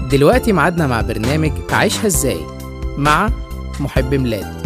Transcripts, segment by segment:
دلوقتي ميعادنا مع برنامج عيشها ازاي مع محب ميلاد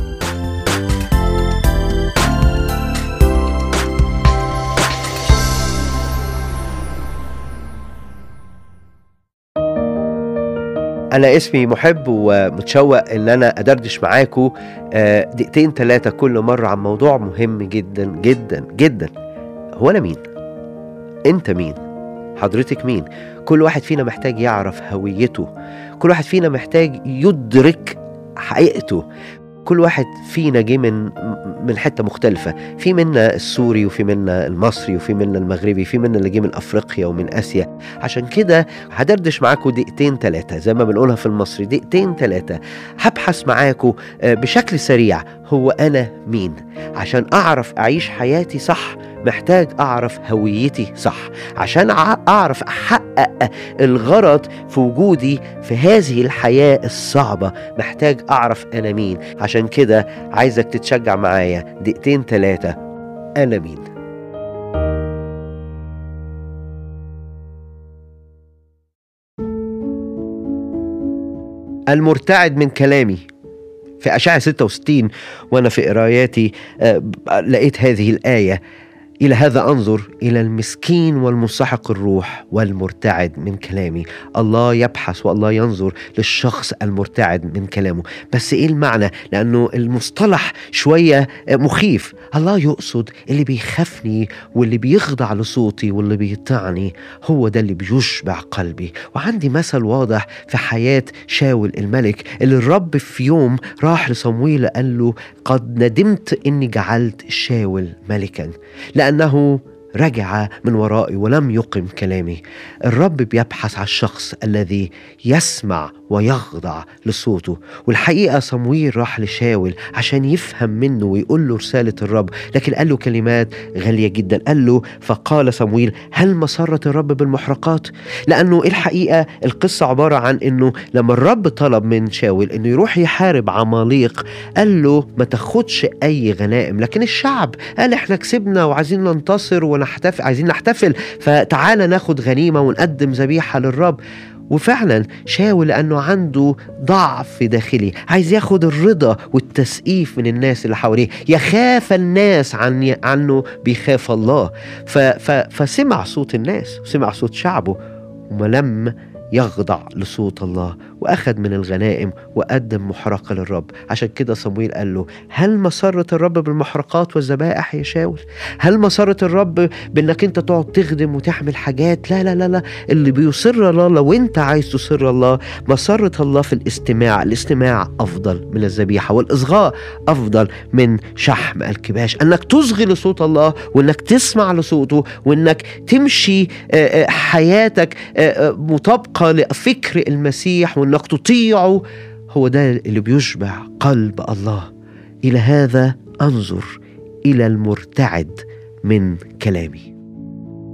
أنا اسمي محب ومتشوق إن أنا أدردش معاكم آه، دقيقتين ثلاثة كل مرة عن موضوع مهم جدا جدا جدا هو أنا مين؟ أنت مين؟ حضرتك مين؟ كل واحد فينا محتاج يعرف هويته كل واحد فينا محتاج يدرك حقيقته كل واحد فينا جه من من حته مختلفه في منا السوري وفي منا المصري وفي منا المغربي في منا اللي جه من افريقيا ومن اسيا عشان كده هدردش معاكم دقيقتين ثلاثه زي ما بنقولها في المصري دقيقتين ثلاثه هبحث معاكم آه، بشكل سريع هو انا مين عشان اعرف اعيش حياتي صح محتاج اعرف هويتي صح عشان أع- اعرف احقق الغرض في وجودي في هذه الحياه الصعبه محتاج اعرف انا مين عشان كده عايزك تتشجع معايا دقيقتين ثلاثه انا مين المرتعد من كلامي في أشعة 66 وأنا في قراياتي آه، لقيت هذه الآية إلى هذا أنظر إلى المسكين والمنسحق الروح والمرتعد من كلامي الله يبحث والله ينظر للشخص المرتعد من كلامه بس إيه المعنى لأنه المصطلح شوية آه، مخيف الله يقصد اللي بيخافني واللي بيخضع لصوتي واللي بيطعني هو ده اللي بيشبع قلبي وعندي مثل واضح في حياة شاول الملك اللي الرب في يوم راح لصمويل قال له قد ندمت اني جعلت شاول ملكا لانه رجع من ورائي ولم يقم كلامي الرب بيبحث عن الشخص الذي يسمع ويخضع لصوته والحقيقة صمويل راح لشاول عشان يفهم منه ويقول له رسالة الرب لكن قال له كلمات غالية جدا قال له فقال صمويل هل مسرة الرب بالمحرقات لأنه الحقيقة القصة عبارة عن أنه لما الرب طلب من شاول أنه يروح يحارب عماليق قال له ما تاخدش أي غنائم لكن الشعب قال احنا كسبنا وعايزين ننتصر ونحتفل عايزين نحتفل فتعالى ناخد غنيمة ونقدم ذبيحة للرب وفعلا شاول لانه عنده ضعف داخلي عايز ياخد الرضا والتسقيف من الناس اللي حواليه يخاف الناس عن عنه بيخاف الله ف ف فسمع صوت الناس وسمع صوت شعبه ولم يخضع لصوت الله واخذ من الغنائم وقدم محرقه للرب عشان كده صمويل قال له هل مسره الرب بالمحرقات والذبائح يا شاول هل مسره الرب بانك انت تقعد تخدم وتعمل حاجات لا لا لا لا اللي بيصر الله لو انت عايز تصر الله مسره الله في الاستماع الاستماع افضل من الذبيحه والاصغاء افضل من شحم الكباش انك تصغي لصوت الله وانك تسمع لصوته وانك تمشي آه، آه، حياتك آه، آه، مطابقه لفكر المسيح وانك تطيعه هو ده اللي بيشبع قلب الله الى هذا انظر الى المرتعد من كلامي